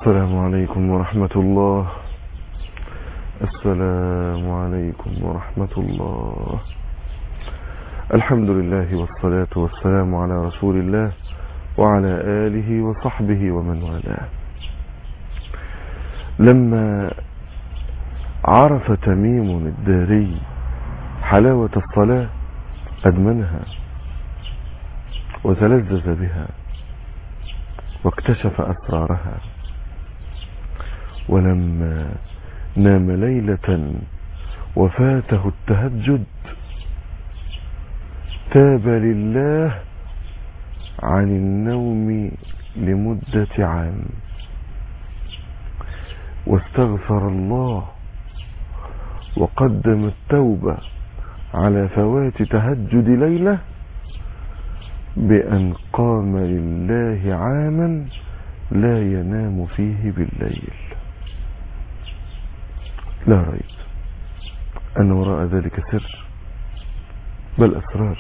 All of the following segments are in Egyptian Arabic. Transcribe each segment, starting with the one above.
السلام عليكم ورحمة الله السلام عليكم ورحمة الله الحمد لله والصلاة والسلام على رسول الله وعلى آله وصحبه ومن والاه لما عرف تميم الداري حلاوة الصلاة أدمنها وتلذذ بها واكتشف أسرارها ولما نام ليلة وفاته التهجد تاب لله عن النوم لمدة عام واستغفر الله وقدم التوبة على فوات تهجد ليلة بأن قام لله عاما لا ينام فيه بالليل لا ريب أن وراء ذلك سر بل أسرار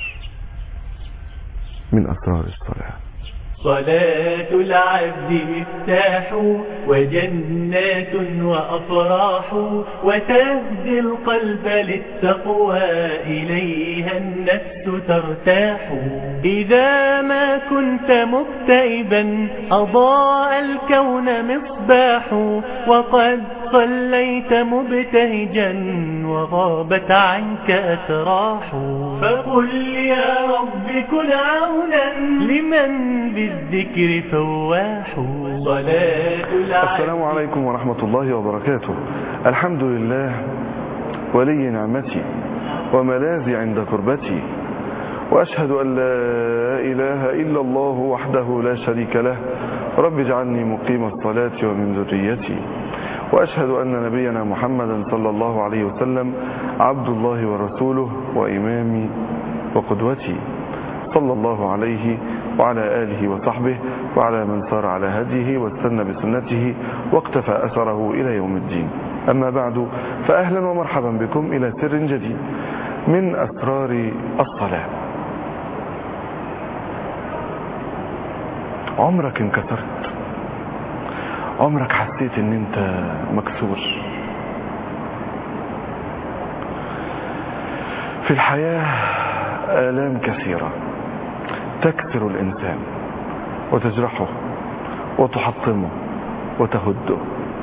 من أسرار الصلاة صلاة العبد مفتاح وجنات وأفراح وتهدي القلب للتقوى إليها النفس ترتاح إذا ما كنت مكتئبا أضاء الكون مصباح وقد صليت مبتهجا وغابت عنك أتراح فقل يا رب كن عونا لمن بالذكر فواح صلاة العبد السلام عليكم ورحمة الله وبركاته الحمد لله ولي نعمتي وملاذي عند كربتي وأشهد أن لا إله إلا الله وحده لا شريك له رب اجعلني مقيم الصلاة ومن ذريتي وأشهد أن نبينا محمدا صلى الله عليه وسلم عبد الله ورسوله وإمامي وقدوتي صلى الله عليه وعلى آله وصحبه وعلى من سار على هديه واستنى بسنته واقتفى أثره إلى يوم الدين أما بعد فأهلا ومرحبا بكم إلى سر جديد من أسرار الصلاة عمرك انكسرت عمرك حسيت ان انت مكسور في الحياة آلام كثيرة تكسر الإنسان وتجرحه وتحطمه وتهده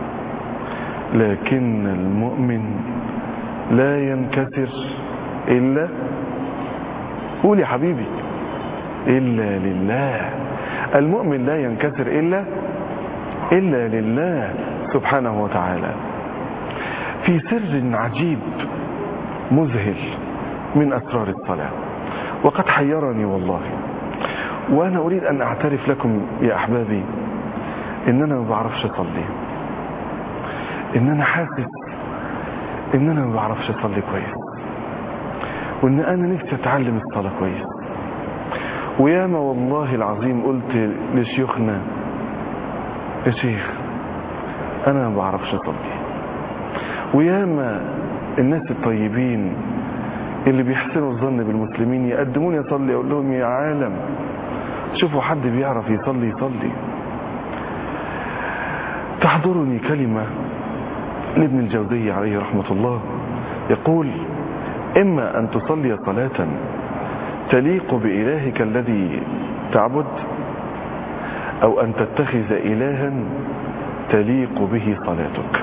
لكن المؤمن لا ينكسر إلا قول يا حبيبي إلا لله المؤمن لا ينكسر إلا إلا لله سبحانه وتعالى في سر عجيب مذهل من أسرار الصلاة وقد حيرني والله وأنا أريد أن أعترف لكم يا أحبابي إن أنا ما بعرفش أصلي إن أنا حاسس إن أنا ما بعرفش أصلي كويس وإن أنا نفسي أتعلم الصلاة كويس وياما والله العظيم قلت لشيوخنا يا شيخ أنا ما بعرفش أصلي وياما الناس الطيبين اللي بيحسنوا الظن بالمسلمين يقدمون يصلي اقول لهم يا عالم شوفوا حد بيعرف يصلي يصلي تحضرني كلمة لابن الجوزي عليه رحمة الله يقول إما أن تصلي صلاة تليق بإلهك الذي تعبد أو أن تتخذ إلها تليق به صلاتك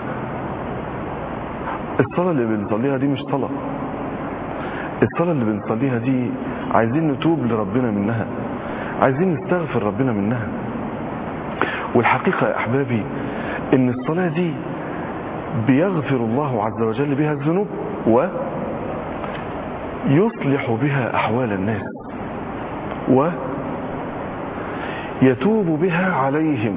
الصلاة اللي بنصليها دي مش صلاة الصلاة اللي بنصليها دي عايزين نتوب لربنا منها عايزين نستغفر ربنا منها والحقيقة يا أحبابي إن الصلاة دي بيغفر الله عز وجل بها الذنوب ويصلح بها أحوال الناس ويتوب بها عليهم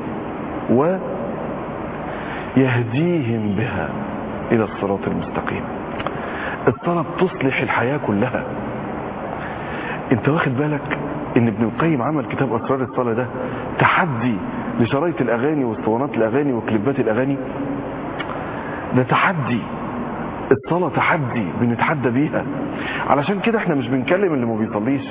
ويهديهم بها إلى الصراط المستقيم الصلاة بتصلح الحياة كلها انت واخد بالك ان ابن القيم عمل كتاب اسرار الصلاة ده تحدي لشرايط الاغاني واسطوانات الاغاني وكليبات الاغاني ده تحدي الصلاة تحدي بنتحدى بيها علشان كده احنا مش بنكلم اللي ما بيصليش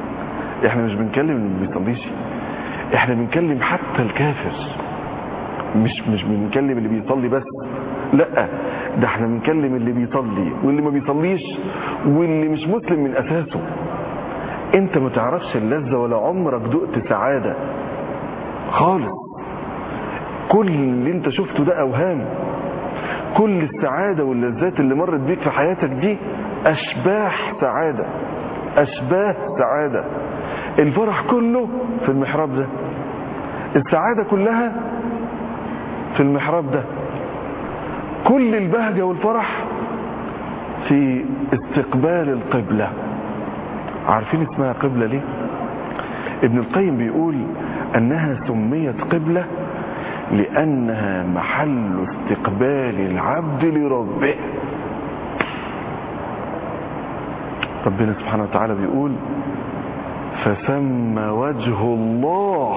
احنا مش بنكلم اللي ما بيصليش احنا بنكلم حتى الكافر مش مش بنكلم اللي بيصلي بس لا ده احنا بنكلم اللي بيصلي واللي ما بيصليش واللي مش مسلم من اساسه انت ما تعرفش اللذة ولا عمرك دقت سعادة خالص كل اللي انت شفته ده اوهام كل السعادة واللذات اللي مرت بيك في حياتك دي اشباح سعادة اشباه سعادة الفرح كله في المحراب ده السعادة كلها في المحراب ده كل البهجة والفرح في استقبال القبلة عارفين اسمها قبلة ليه ابن القيم بيقول انها سميت قبلة لانها محل استقبال العبد لربه ربنا سبحانه وتعالى بيقول فثم وجه الله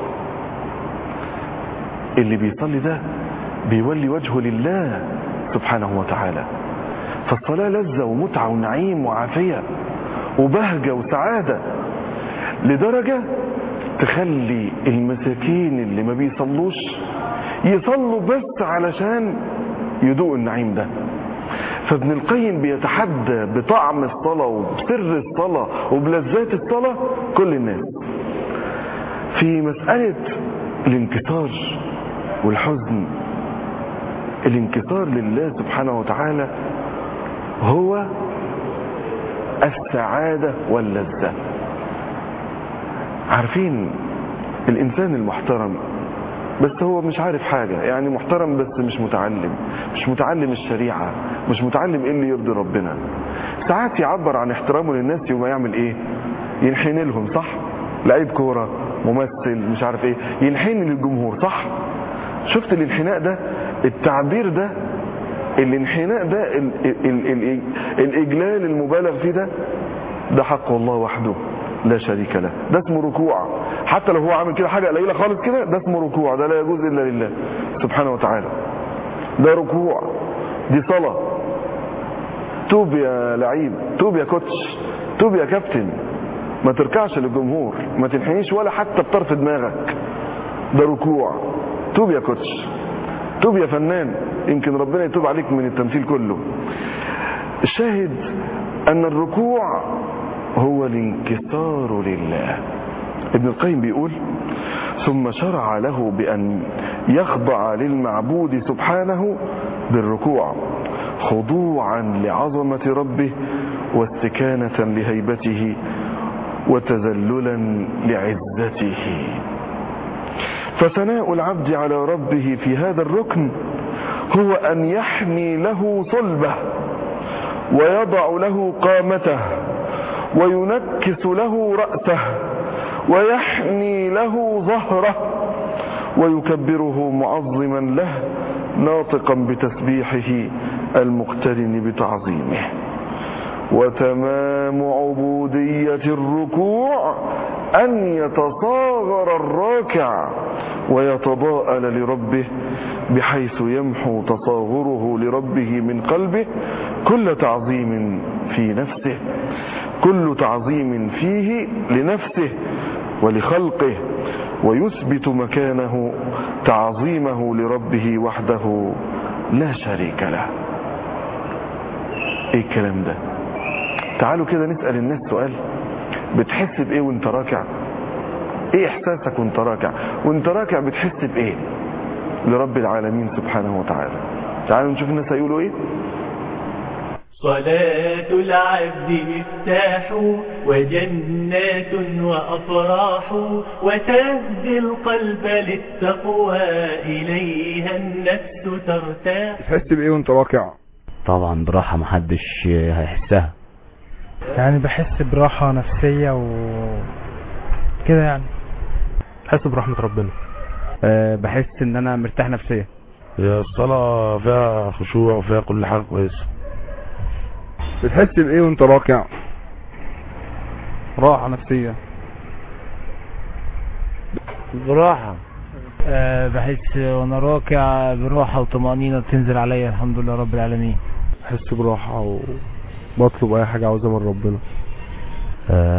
اللي بيصلي ده بيولي وجهه لله سبحانه وتعالى فالصلاة لذة ومتعة ونعيم وعافية وبهجة وسعادة لدرجة تخلي المساكين اللي ما بيصلوش يصلوا بس علشان يدوقوا النعيم ده فابن القيم بيتحدى بطعم الصلاة وبسر الصلاة وبلذات الصلاة كل الناس في مسألة الانكسار والحزن الانكسار لله سبحانه وتعالى هو السعادة واللذة عارفين الإنسان المحترم بس هو مش عارف حاجة يعني محترم بس مش متعلم مش متعلم الشريعة مش متعلم ايه اللي يرضي ربنا ساعات يعبر عن احترامه للناس يوم يعمل ايه ينحن لهم صح لعيب كورة ممثل مش عارف ايه ينحن للجمهور صح شفت الانحناء ده التعبير ده الانحناء ده ال ال ال الاجلال المبالغ فيه ده ده حق الله وحده لا شريك له ده اسمه ركوع حتى لو هو عامل كده حاجة قليلة خالص كده ده اسمه ركوع ده لا يجوز إلا لله سبحانه وتعالى ده ركوع دي صلاة توب يا لعيب توب يا كوتش توب يا كابتن ما تركعش للجمهور ما تنحنيش ولا حتى بطرف دماغك ده ركوع توب يا كوتش توب يا فنان يمكن ربنا يتوب عليك من التمثيل كله الشاهد أن الركوع هو الانكسار لله ابن القيم بيقول ثم شرع له بأن يخضع للمعبود سبحانه بالركوع خضوعا لعظمة ربه واستكانة لهيبته وتذللا لعزته فثناء العبد على ربه في هذا الركن هو أن يحمي له صلبه ويضع له قامته وينكس له رأسه ويحني له ظهره ويكبره معظما له ناطقا بتسبيحه المقترن بتعظيمه وتمام عبودية الركوع أن يتصاغر الراكع ويتضاءل لربه بحيث يمحو تصاغره لربه من قلبه كل تعظيم في نفسه كل تعظيم فيه لنفسه ولخلقه ويثبت مكانه تعظيمه لربه وحده لا شريك له ايه الكلام ده تعالوا كده نسأل الناس سؤال بتحس بايه وانت راكع ايه احساسك وانت راكع وانت راكع بتحس بايه لرب العالمين سبحانه وتعالى تعالوا نشوف الناس هيقولوا ايه صلاة العبد مفتاح وجنات وأفراح وتهدي القلب للتقوى إليها النفس ترتاح تحس بايه وانت راكع طبعا براحة محدش هيحسها يعني بحس براحة نفسية و كده يعني بحس برحمة ربنا أه بحس ان انا مرتاح نفسيا هي الصلاة فيها خشوع وفيها كل حاجة كويسة بتحس بايه وانت راكع راحة نفسية براحة أه بحس وانا راكع براحة وطمأنينة تنزل عليا الحمد لله رب العالمين بحس براحة وبطلب اي حاجة عاوزها من ربنا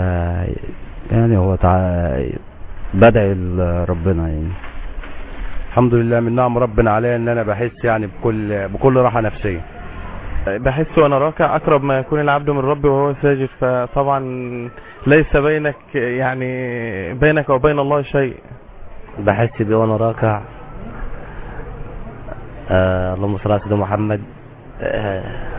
آه يعني هو تع... بدعي ربنا يعني الحمد لله من نعم ربنا عليا ان انا بحس يعني بكل بكل راحه نفسيه بحس وانا راكع اقرب ما يكون العبد من ربه وهو ساجد فطبعا ليس بينك يعني بينك وبين الله شيء بحس بيه وانا راكع آه اللهم صل على سيدنا محمد آه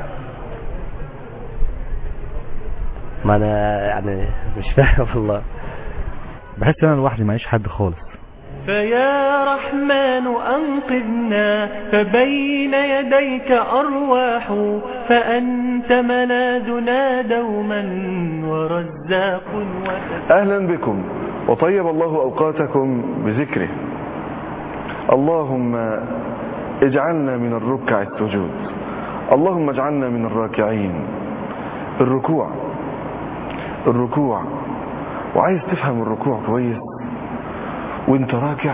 ما انا يعني مش فاهم والله بحس ان انا لوحدي معيش حد خالص فيا رحمن أنقذنا فبين يديك أرواح فأنت ملاذنا دوما ورزاق وتفاق أهلا بكم وطيب الله أوقاتكم بذكره اللهم اجعلنا من الركع السجود اللهم اجعلنا من الراكعين الركوع الركوع وعايز تفهم الركوع كويس وانت راكع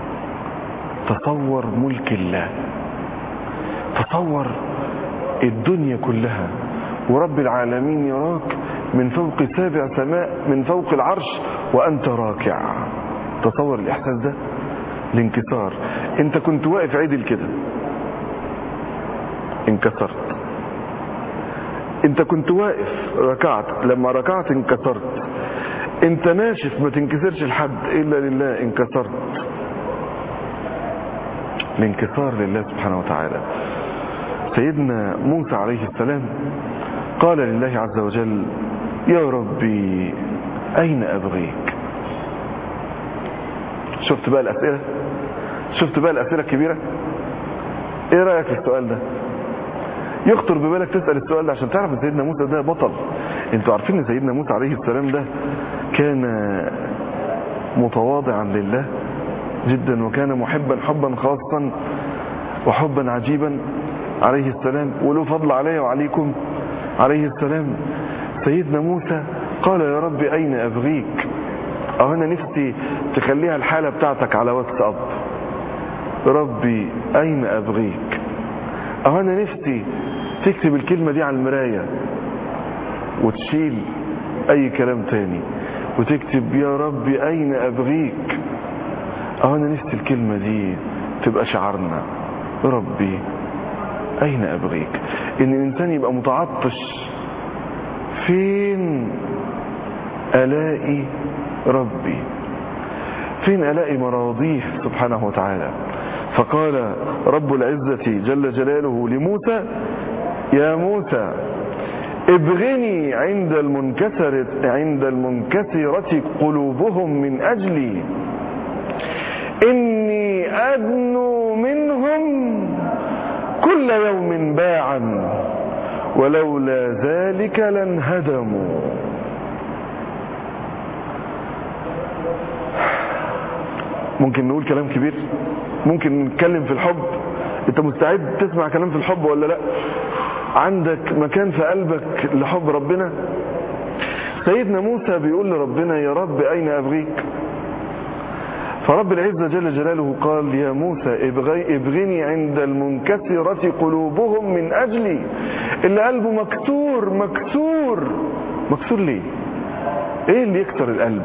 تصور ملك الله تصور الدنيا كلها ورب العالمين يراك من فوق سابع سماء من فوق العرش وانت راكع تصور الاحساس ده الانكسار انت كنت واقف عدل كده انكسرت انت كنت واقف ركعت لما ركعت انكسرت انت ناشف ما تنكسرش لحد الا لله انكسرت الانكسار لله سبحانه وتعالى سيدنا موسى عليه السلام قال لله عز وجل يا ربي اين ابغيك شفت بقى الاسئله شفت بقى الاسئله الكبيره ايه رايك في السؤال ده يخطر ببالك تسال السؤال ده عشان تعرف ان سيدنا موسى ده بطل انتوا عارفين ان سيدنا موسى عليه السلام ده كان متواضعا لله جدا وكان محبا حبا خاصا وحبا عجيبا عليه السلام وله فضل علي وعليكم عليه السلام سيدنا موسى قال يا رب أين أبغيك أو أنا نفسي تخليها الحالة بتاعتك على واتساب ربي أين أبغيك أو أنا نفسي تكتب الكلمة دي على المراية وتشيل أي كلام تاني وتكتب يا ربي أين أبغيك أو أنا نفسي الكلمة دي تبقى شعارنا ربي أين أبغيك إن الإنسان يبقى متعطش فين ألاقي ربي فين ألاقي مراضيه سبحانه وتعالى فقال رب العزة جل جلاله لموسى يا موسى ابغني عند المنكسرة عند المنكسرة قلوبهم من أجلي إني أدنو منهم كل يوم باعا ولولا ذلك لانهدموا ممكن نقول كلام كبير ممكن نتكلم في الحب انت مستعد تسمع كلام في الحب ولا لا عندك مكان في قلبك لحب ربنا سيدنا موسى بيقول لربنا يا رب أين أبغيك فرب العزة جل جلاله قال يا موسى ابغي ابغني عند المنكسرة قلوبهم من أجلي اللي قلبه مكسور مكسور مكسور ليه ايه اللي يكسر القلب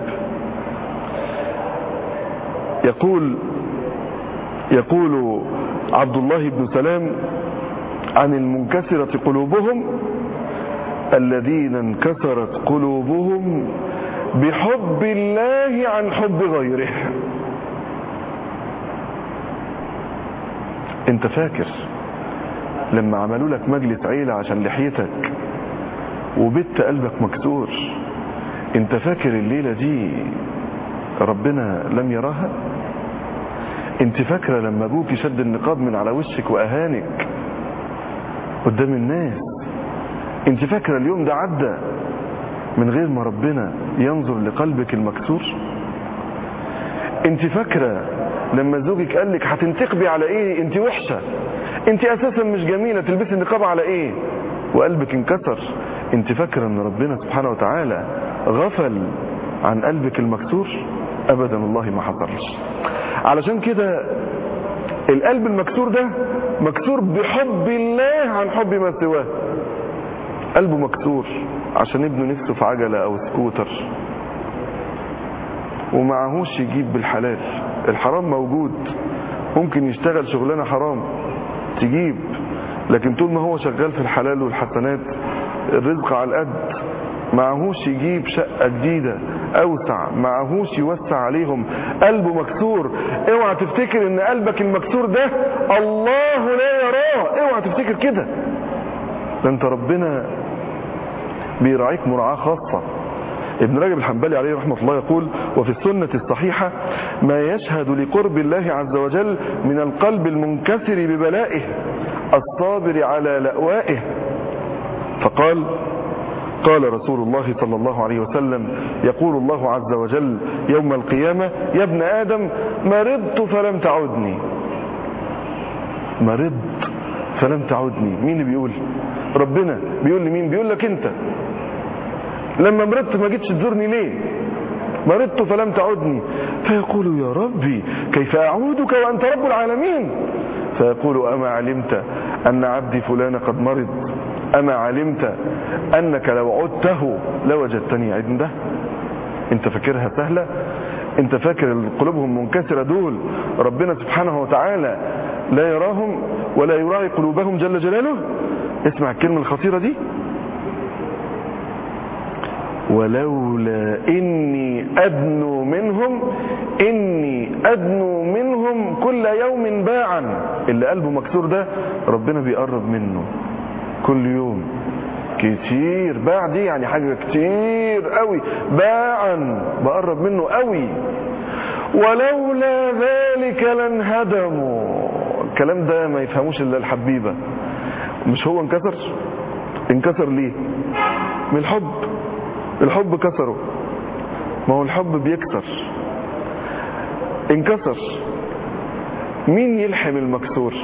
يقول يقول عبد الله بن سلام عن المنكسرة قلوبهم الذين انكسرت قلوبهم بحب الله عن حب غيره انت فاكر لما عملوا لك مجلس عيلة عشان لحيتك وبت قلبك مكسور انت فاكر الليلة دي ربنا لم يراها انت فاكرة لما ابوك شد النقاب من على وشك واهانك قدام الناس انت فاكرة اليوم ده عدى من غير ما ربنا ينظر لقلبك المكسور انت فاكرة لما زوجك قال لك هتنتقبي على ايه انت وحشة انت اساسا مش جميلة تلبسي النقاب على ايه وقلبك انكسر انت فاكرة ان ربنا سبحانه وتعالى غفل عن قلبك المكسور ابدا والله ما حصلش علشان كده القلب المكسور ده مكسور بحب الله عن حب ما سواه قلبه مكسور عشان ابنه نفسه في عجلة او سكوتر ومعهوش يجيب بالحلال الحرام موجود ممكن يشتغل شغلانة حرام تجيب لكن طول ما هو شغال في الحلال والحسنات الرزق على القد معهوش يجيب شقة جديدة اوسع معهوش يوسع عليهم قلبه مكسور اوعى تفتكر ان قلبك المكسور ده الله لا يراه اوعى تفتكر كده ده انت ربنا بيراعيك مراعاة خاصة ابن رجب الحنبلي عليه رحمة الله يقول وفي السنة الصحيحة ما يشهد لقرب الله عز وجل من القلب المنكسر ببلائه الصابر على لأوائه فقال قال رسول الله صلى الله عليه وسلم يقول الله عز وجل يوم القيامة يا ابن آدم مرضت فلم تعدني مرضت فلم تعدني مين اللي بيقول ربنا بيقول لمين بيقول لك انت لما مرضت ما جيتش تزورني ليه مرضت فلم تعدني فيقول يا ربي كيف أعودك وأنت رب العالمين فيقول أما علمت أن عبدي فلان قد مرض أما علمت أنك لو عدته لوجدتني عنده انت فاكرها سهلة انت فاكر قلوبهم منكسرة دول ربنا سبحانه وتعالى لا يراهم ولا يراعي قلوبهم جل جلاله اسمع الكلمة الخطيرة دي ولولا إني أدنو منهم إني أدنو منهم كل يوم باعا اللي قلبه مكسور ده ربنا بيقرب منه كل يوم كتير باع دي يعني حاجة كتير قوي باعا بقرب منه قوي ولولا ذلك لانهدموا الكلام ده ما يفهموش الا الحبيبة مش هو انكسر انكسر ليه من الحب الحب كسره ما هو الحب بيكسر انكسر مين يلحم المكسور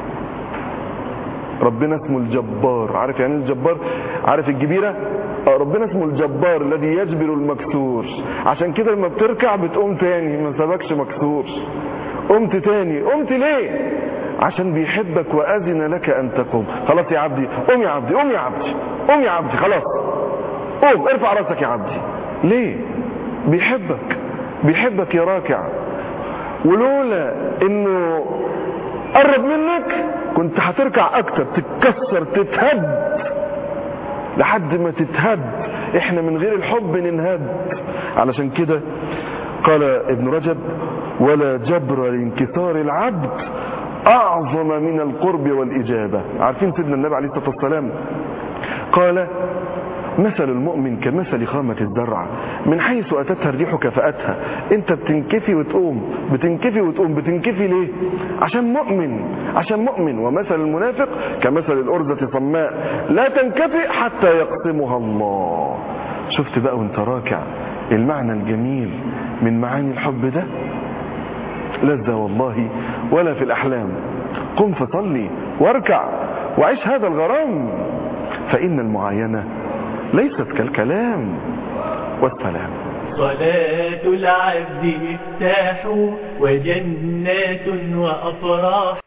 ربنا اسمه الجبار عارف يعني الجبار عارف الجبيرة آه، ربنا اسمه الجبار الذي يجبر المكسور عشان كده لما بتركع بتقوم تاني ما سبكش مكسور قمت تاني قمت ليه عشان بيحبك وأذن لك أن تقوم خلاص يا عبدي قوم يا عبدي قوم يا عبدي قوم يا عبدي خلاص قوم ارفع راسك يا عبدي ليه بيحبك بيحبك يا راكع ولولا انه قرب منك كنت هتركع اكتر تتكسر تتهد لحد ما تتهد احنا من غير الحب ننهد علشان كده قال ابن رجب ولا جبر لانكسار العبد اعظم من القرب والاجابة عارفين سيدنا النبي عليه الصلاة والسلام قال مثل المؤمن كمثل خامة الزرع من حيث أتتها الريح كفأتها انت بتنكفي وتقوم بتنكفي وتقوم بتنكفي ليه عشان مؤمن عشان مؤمن ومثل المنافق كمثل الأرزة صماء لا تنكفي حتى يقسمها الله شفت بقى وانت راكع المعنى الجميل من معاني الحب ده لذة والله ولا في الأحلام قم فصلي واركع وعيش هذا الغرام فإن المعاينة ليست كالكلام والسلام صلاة العبد مفتاح وجنات وأفراح